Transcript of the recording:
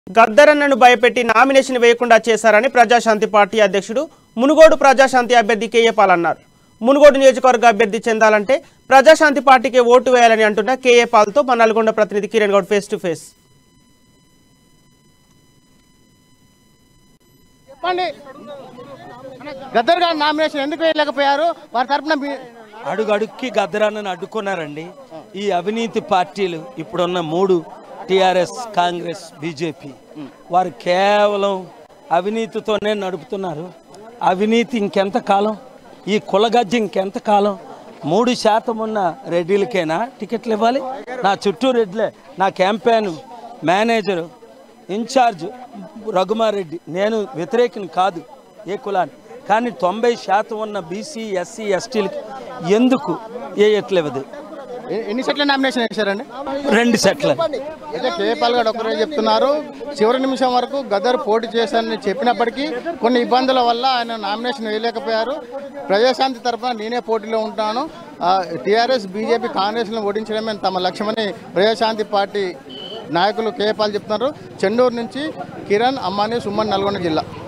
గద్దరన్నను భయపెట్టి నామినేషన్ వేయకుండా చేశారని ప్రజాశాంతి పార్టీ అధ్యక్షుడు మునుగోడు ప్రజాశాంతి అభ్యర్థి కేఏ పాల్ అన్నారు మునుగోడు నియోజకవర్గ అభ్యర్థి చెందాలంటే ప్రజాశాంతి పార్టీకే ఓటు వేయాలని అంటున్న కేఏ పాల్తో మా నల్గొండ ప్రతినిధి Kiran Goud face to face చెప్పండి గద్దర్ గారు నామినేషన్ ఎందుకు వేయలేకపోయారు వారి తరపున మీ- అడుగు అడుక్కి గద్దరాన్ని అడ్డుకున్నారండి ఈ అవినీతి పార్టీలు ఇప్పుడున్న మూడు టిఆర్ఎస్ కాంగ్రెస్ బీజేపీ వారు కేవలం అవినీతితోనే నడుపుతున్నారు అవినీతి ఇంకెంత కాలం ఈ కులగజ్జి ఇంకెంత కాలం మూడు శాతం ఉన్న రెడ్డిలకేనా టికెట్లు ఇవ్వాలి నా చుట్టూ రెడ్లే నా క్యాంపెయిన్ మేనేజరు ఇన్ఛార్జ్ రఘుమారెడ్డి నేను వ్యతిరేకిని కాదు ఏ కులాన్ని కానీ తొంభై శాతం ఉన్న బీసీ ఎస్సీ ఎస్టీలకి ఎందుకు వేయట్లేదు ఎ- ఎన్ని సెట్ల నామినేషన్ వేశారండి రెండు సెట్ల అయితే కేపాల్ గారు ఒకరే చెప్తున్నారు చివరి నిమిషం వరకు గద్దర్ పోటీ చేశారని చెప్పినప్పటికీ కొన్ని ఇబ్బందుల వల్ల ఆయన నామినేషన్ వేయలేకపోయారు ప్రజాశాంతి తరఫున నేనే పోటీలో ఉంటాను టీఆర్ఎస్ బీజేపీ కాంగ్రెస్లను ఓడించడమే తమ లక్ష్యమని ప్రజాశాంతి పార్టీ నాయకులు కేపాల్ చెప్తున్నారు చెన్నూరు నుంచి కిరణ్ అమ్మాని సుమన్ నల్గొండ జిల్లా